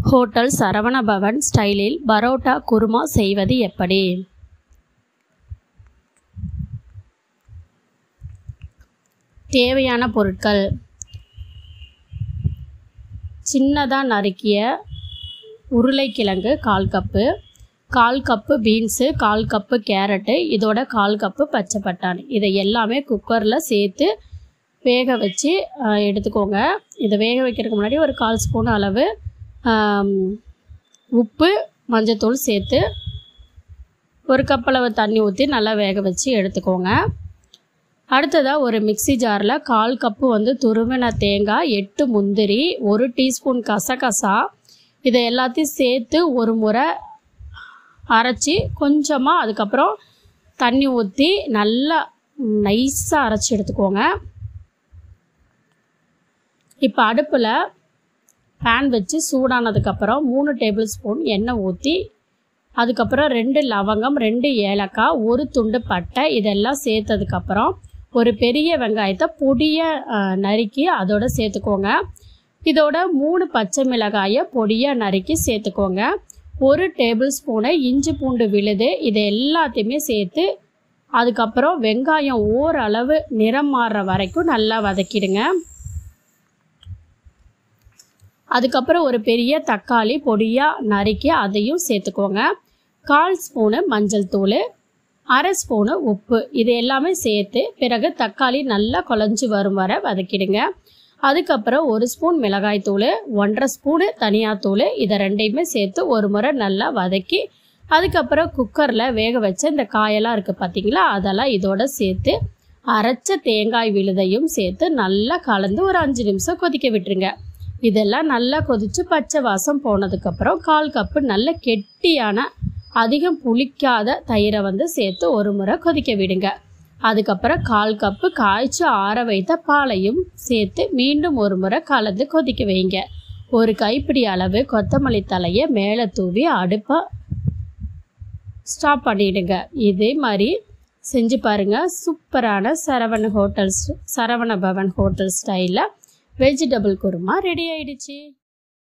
hotel Saravana Bhavan ஸ்டைலில் பரோட்டா குருமா செய்வது எப்படி தேவையான பொருட்கள் சின்னதாக நறுக்கிய உருளைக்கிழங்கு கால் கப்பு கால் கப்பு பீன்ஸு கால் கப்பு கேரட்டு இதோட கால் கப்பு பச்சை பட்டாணி இதை எல்லாமே குக்கரில் சேர்த்து வேக வச்சு ஆஹ், எடுத்துக்கோங்க இதை வேக வைக்கிறதுக்கு முன்னாடி ஒரு கால் ஸ்பூன் அளவு ஆம், உப்பு மஞ்சத்தூள் சேர்த்து ஒரு கப் அளவு தண்ணி ஊற்றி நல்லா வேக வச்சு எடுத்துக்கோங்க அடுத்ததாக ஒரு மிக்ஸி ஜாரில் கால் கப்பு வந்து துருவின தேங்காய் எட்டு முந்திரி ஒரு டீஸ்பூன் கசகசா இதை எல்லாத்தையும் சேர்த்து ஒரு முறை அரைச்சி கொஞ்சமாக அதுக்கப்புறம் தண்ணி ஊற்றி நல்லா நைஸாக அரைச்சி எடுத்துக்கோங்க இப்போ அடுப்பில் பேன் வச்சு சூடானதுக்கப்புறம் மூணு டேபிள் ஸ்பூன் எண்ணெய் ஊற்றி அதுக்கப்புறம் ரெண்டு லவங்கம் ரெண்டு ஏலக்காய் ஒரு துண்டு பட்டை இதெல்லாம் சேர்த்ததுக்கப்புறம் ஒரு பெரிய வெங்காயத்தை பொடியை அஹ், நறுக்கி அதோட சேர்த்துக்கோங்க இதோட மூணு பச்சை மிளகாயை பொடியாக நறுக்கி சேர்த்துக்கோங்க ஒரு டேபிள் ஸ்பூனை இஞ்சி பூண்டு விழுது இது எல்லாத்தையுமே சேர்த்து அதுக்கப்புறம் வெங்காயம் ஓரளவு நிறம் மாறுற வரைக்கும் நல்லா வதக்கிடுங்க அதுக்கப்புறம் ஒரு பெரிய தக்காளி பொடியாக நறுக்கி அதையும் சேர்த்துக்கோங்க கால் ஸ்பூனு மஞ்சள் தூள் அரை ஸ்பூனு உப்பு இது எல்லாமே சேர்த்து பிறகு தக்காளி நல்லா குழஞ்சி வரும் வரை வதக்கிடுங்க அதுக்கப்புறம் ஒரு ஸ்பூன் மிளகாய் தூள் ஒன்றரை ஸ்பூனு தனியாத்தூள் இதை ரெண்டையுமே சேர்த்து ஒரு முறை நல்லா வதக்கி அதுக்கப்புறம் குக்கரில் வேக வச்ச இந்த காயெல்லாம் இருக்குது பார்த்தீங்களா அதெல்லாம் இதோட சேர்த்து அரைச்ச தேங்காய் விழுதையும் சேர்த்து நல்லா கலந்து ஒரு அஞ்சு நிமிஷம் கொதிக்க விட்டுருங்க இதெல்லாம் நல்லா கொதிச்சு பச்சை வாசம் போனதுக்கப்புறம் கால் கப்பு நல்ல கெட்டியான அதிகம் புளிக்காத தயிரை வந்து சேர்த்து ஒரு முறை கொதிக்க விடுங்க அதுக்கப்புறம் கால் கப்பு காய்ச்சி ஆற வைத்த பாலையும் சேர்த்து மீண்டும் ஒரு முறை கலந்து கொதிக்க வைங்க ஒரு கைப்பிடி அளவு கொத்தமல்லி தலையை மேலே தூவி அடுப்பை ஸ்டாப் பண்ணிடுங்க இதே மாதிரி செஞ்சு பாருங்கள் சூப்பரான சரவண ஹோட்டல்ஸ் சரவண பவன் ஹோட்டல் ஸ்டைலில் வெஜிடபிள் குருமா ரெடி ஆயிடுச்சு